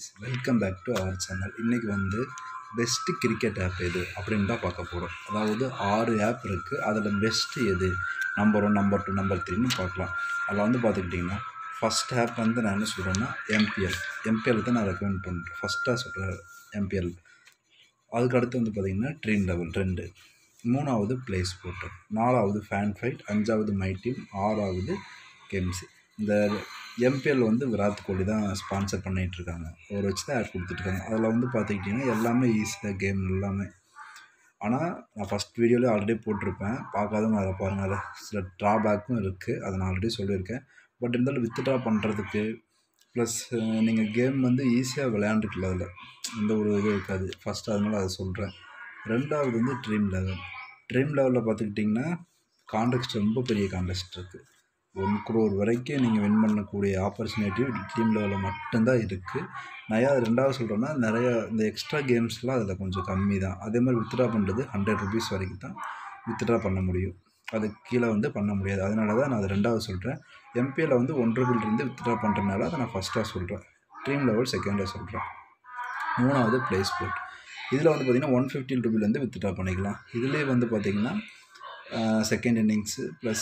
welcome back to our channel இன்றைக்கி வந்து best cricket app எது அப்படின்னு தான் பார்க்க போகிறோம் அதாவது ஆறு ஆப் இருக்குது அதில் பெஸ்ட்டு எது number one number two number த்ரீன்னு பார்க்கலாம் அதில் வந்து பார்த்துக்கிட்டிங்கன்னா ஃபஸ்ட் ஆப் வந்து நான் என்ன சொல்கிறேன்னா எம்பிஎல் எம்பிஎல் தான் நான் ரெக்கமெண்ட் பண்ணுறேன் ஃபஸ்ட்டாக சொல்கிறேன் எம்பிஎல் அதுக்கு அடுத்து வந்து பார்த்திங்கன்னா ட்ரீம் லெவல் ரெண்டு மூணாவது ப்ளே ஸ்போர்ட் நாலாவது ஃபேன் ஃபைட் அஞ்சாவது மை டீம் ஆறாவது கேம்ஸு இந்த எம்பிஎல் வந்து விராட் கோலி தான் ஸ்பான்சர் பண்ணிகிட்ருக்காங்க அவர் வச்சு தான் ஆட் கொடுத்துட்ருக்காங்க அதில் வந்து பார்த்துக்கிட்டிங்கன்னா எல்லாமே ஈஸியாக கேம் எல்லாமே ஆனால் நான் ஃபஸ்ட் வீடியோலேயே ஆல்ரெடி போட்டிருப்பேன் பார்க்காதவங்க அதை பாருங்கள் அதில் சில ட்ராபேக்கும் இருக்குது அதை நான் ஆல்ரெடி சொல்லியிருக்கேன் பட் இருந்தாலும் வித்ட்ரா பண்ணுறதுக்கு ப்ளஸ் நீங்கள் கேம் வந்து ஈஸியாக விளையாண்டுக்கலாம் அதில் எந்த ஒரு இதுவும் இருக்காது ஃபஸ்ட்டு அதனால் அதை சொல்கிறேன் ரெண்டாவது வந்து ட்ரீம் லெவல் ட்ரீம் லெவலில் பார்த்துக்கிட்டிங்கன்னா காண்டெக்ஸ்ட் ரொம்ப பெரிய காண்டெக்ஸ்ட் இருக்குது ஒன் க்ரோர் வரைக்கும் நீங்கள் வின் பண்ணக்கூடிய ஆப்பர்ச்சுனிட்டி டீம் லெவலில் மட்டும்தான் இருக்குது நான் ஏன் அது ரெண்டாவது சொல்கிறேன்னா நிறையா இந்த எக்ஸ்ட்ரா கேம்ஸ்லாம் அதில் கொஞ்சம் கம்மி தான் அதே மாதிரி வித்ட்ரா பண்ணுறது ஹண்ட்ரட் ருபீஸ் வரைக்கும் தான் வித்ட்ரா பண்ண முடியும் அதுக்கு கீழே வந்து பண்ண முடியாது அதனால தான் நான் அது ரெண்டாவது சொல்கிறேன் எம்பியில் வந்து ஒன் ரூபிலிருந்து வித்ட்ரா பண்ணுறதுனால அதை நான் ஃபஸ்ட்டாக சொல்கிறேன் ட்ரீம் லெவல் செகண்டாக சொல்கிறேன் மூணாவது ப்ளே ஸ்போர்ட் இதில் வந்து பார்த்திங்கன்னா ஒன் ஃபிஃப்டின் ருபிலேருந்து வித்ட்ரா பண்ணிக்கலாம் இதுலேயே வந்து பார்த்திங்கன்னா செகண்ட் இன்னிங்ஸு ப்ளஸ்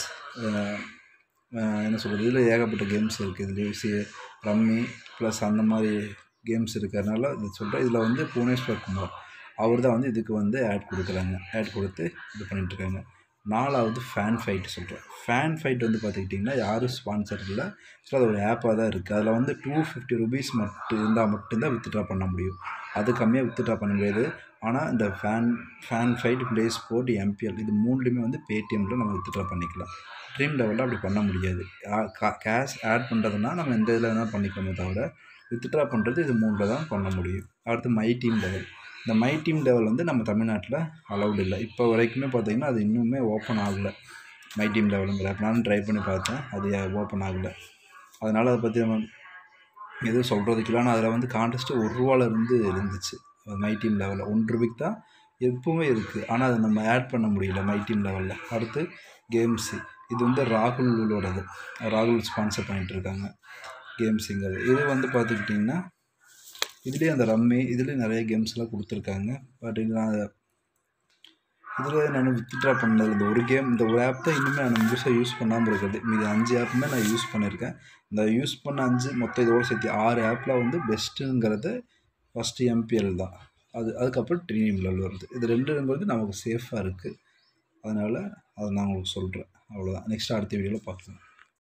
என்ன சொல்கிறது இதில் ஏகப்பட்ட கேம்ஸ் இருக்குது இதுலேயே சி ரம்மி ப்ளஸ் அந்த மாதிரி கேம்ஸ் இருக்கிறதுனால இது சொல்கிறேன் இதில் வந்து புவனேஸ்வர் குமார் அவர் தான் வந்து இதுக்கு வந்து ஆட் கொடுக்குறாங்க ஆட் கொடுத்து இது பண்ணிகிட்ருக்காங்க நாலாவது ஃபேன் ஃபைட் சொல்கிறேன் ஃபேன் ஃபைட் வந்து பார்த்துக்கிட்டிங்கன்னா யாரும் ஸ்பான்சர் இல்லை ஸோ அது ஒரு ஆப்பாக தான் இருக்குது அதில் வந்து டூ ஃபிஃப்டி ருபீஸ் மட்டும் இருந்தால் மட்டும்தான் வித்ட்ரா பண்ண முடியும் அது கம்மியாக வித்ட்ரா பண்ண முடியாது ஆனால் இந்த fan fan fight play sport MPL இது மூணுலேயுமே வந்து பேடிஎம்மில் நம்ம வித்ட்ரா பண்ணிக்கலாம் ட்ரீம் லெவலில் அப்படி பண்ண முடியாது கேஷ் ஆட் பண்ணுறதுனா நம்ம எந்த இதில் வேணால் பண்ணிக்கலாமே தவிர வித்ட்ரா பண்ணுறது இது மூணில் தான் பண்ண முடியும் அடுத்து மை டீம் லெவல் இந்த மை டீம் லெவல் வந்து நம்ம தமிழ்நாட்டில் அலௌடு இல்லை இப்போ வரைக்குமே பார்த்திங்கன்னா அது இன்னுமே ஓப்பன் ஆகலை மை டீம் லெவலுங்கிற நானும் ட்ரை பண்ணி பார்த்தேன் அது ஓப்பன் ஆகலை அதனால் அதை பற்றி நம்ம எதுவும் சொல்கிறதுக்கு இல்லை ஆனால் அதில் வந்து கான்டெஸ்ட்டு ஒரு ரூபாலேருந்து இருந்துச்சு மை டீம் லெவலில் ஒன் ரூபிக்கு தான் எப்பவுமே இருக்குது ஆனால் அதை நம்ம ஆட் பண்ண முடியல மை டீம் லெவலில் அடுத்து கேம்ஸு இது வந்து ராகுலோடது ராகுல் ஸ்பான்சர் பண்ணிகிட்ருக்காங்க கேம்ஸுங்கிறது இது வந்து பார்த்துக்கிட்டிங்கன்னா இதுலேயே அந்த ரம்மி இதுலேயும் நிறைய கேம்ஸ்லாம் கொடுத்துருக்காங்க பட் நான் இதில் நான் வித்ட்ரா பண்ணது இந்த ஒரு கேம் இந்த ஒரு ஆப் தான் இன்னுமே நான் முழுசாக யூஸ் பண்ணாமல் இருக்கிறது மீது அஞ்சு ஆப்புமே நான் யூஸ் பண்ணியிருக்கேன் இந்த யூஸ் பண்ண அஞ்சு மொத்தம் இதோடு சேர்த்து ஆறு ஆப்பில் வந்து பெஸ்ட்டுங்கிறது ஃபஸ்ட்டு எம்பிஎல் தான் அது அதுக்கப்புறம் ட்ரீம் லெவல் வருது இது ரெண்டுங்கிறது நமக்கு சேஃபாக இருக்குது அதனால் அதை நான் உங்களுக்கு சொல்கிறேன் அவ்வளோதான் நெக்ஸ்ட் அடுத்த வீடியோவில் பார்க்கலாம்